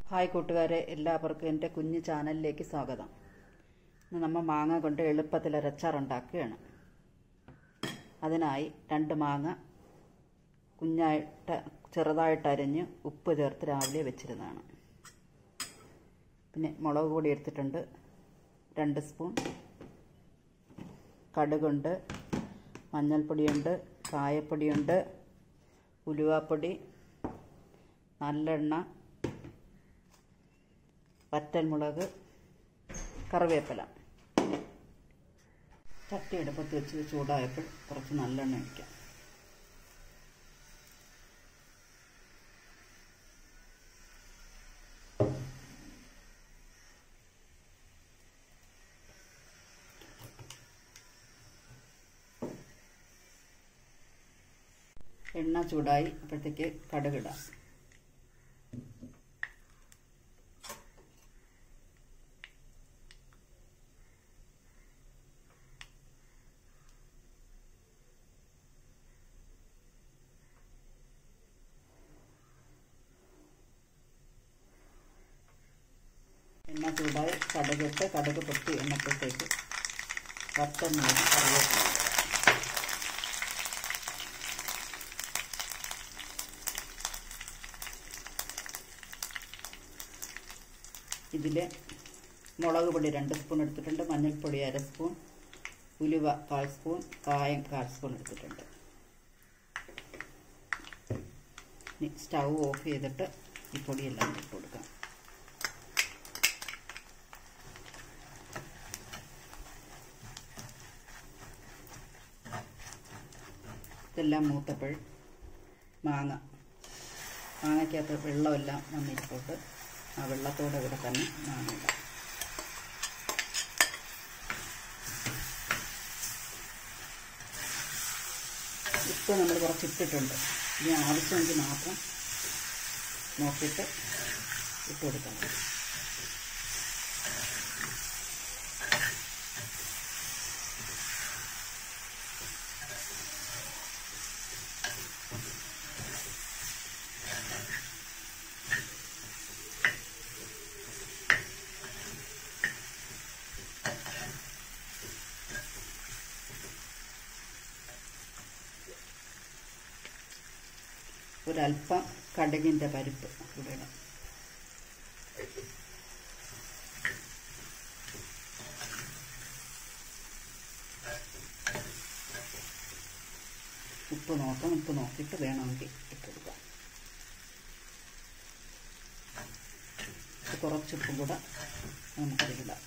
hi കൂട്ടുകാരെ എല്ലാവർക്കും എൻ്റെ കുഞ്ഞു ചാനലിലേക്ക് സ്വാഗതം ഇന്ന് നമ്മൾ മാങ്ങ കൊണ്ട് എളുപ്പത്തിൽ ഒരു അച്ചാർ ഉണ്ടാക്കുകയാണ് അതിനായി രണ്ട് മാങ്ങ കുഞ്ഞായിട്ട് ചെറുതായിട്ട് അരിഞ്ഞ് ഉപ്പ് ചേർത്ത് രാവിലെ വെച്ചിരുന്നതാണ് പിന്നെ മുളക് പൊടി എടുത്തിട്ടുണ്ട് രണ്ട് സ്പൂൺ കടുകുണ്ട് മഞ്ഞൾപ്പൊടിയുണ്ട് കായപ്പൊടിയുണ്ട് ഉലുവാപ്പൊടി നല്ലെണ്ണ വറ്റൽമുളക് കറിവേപ്പില ചട്ടി എടുപ്പത്ത് വെച്ച് ചൂടായപ്പോൾ കുറച്ച് നല്ലെണ്ണ ഒഴിക്കാം എണ്ണ ചൂടായി അപ്പോഴത്തേക്ക് കടുകിടാം എണ്ണ ചൂടായി കടുകിട്ട് കടുക് പൊട്ടി എണ്ണപ്പോഴത്തേക്ക് വറ്റൽമുളക് കറിവേപ്പില ഇതിൽ മുളക് പൊടി രണ്ട് സ്പൂൺ എടുത്തിട്ടുണ്ട് മഞ്ഞൾപ്പൊടി അര സ്പൂൺ ഉലുവ കാൽ സ്പൂൺ കായം കാൽ സ്പൂൺ എടുത്തിട്ടുണ്ട് ഇനി സ്റ്റൗ ഓഫ് ചെയ്തിട്ട് ഈ പൊടിയെല്ലാം ഇട്ട് കൊടുക്കാം ഇതെല്ലാം മൂത്തപ്പോൾ മാങ്ങ മാങ്ങയ്ക്കകത്ത് വെള്ളമെല്ലാം വന്നിട്ടുണ്ട് ആ വെള്ളത്തോടെ ഇവിടെ തന്നെ മാങ്ങ ഇടാം ഉപ്പ് നമ്മൾ കുറച്ച് ഇട്ടിട്ടുണ്ട് ഇനി ആവശ്യമെങ്കിൽ മാത്രം നോക്കിയിട്ട് ഇട്ട് കൊടുക്കണം ഒരല്പം കടുകിൻ്റെ പരിപ്പ് കൂടെ ഇടാം ഉപ്പ് നോക്കാം ഉപ്പ് നോക്കിയിട്ട് വേണമെങ്കിൽ ഇട്ടെടുക്കാം കുറച്ച് ഉപ്പും കൂടെ നമുക്കതിലിടാം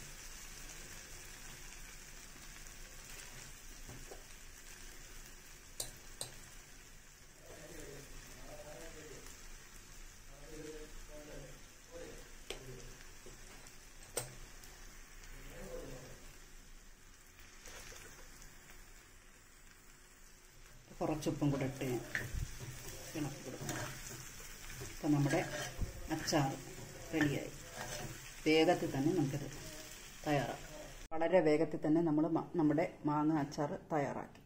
കുറച്ചുപ്പും കൂടെ ഇട്ട് ഇളക്കി കൊടുക്കണം അപ്പം നമ്മുടെ അച്ചാർ റെഡിയായി വേഗത്തിൽ തന്നെ നമുക്കിത് തയ്യാറാക്കാം വളരെ വേഗത്തിൽ തന്നെ നമ്മൾ നമ്മുടെ മാങ്ങ അച്ചാർ തയ്യാറാക്കി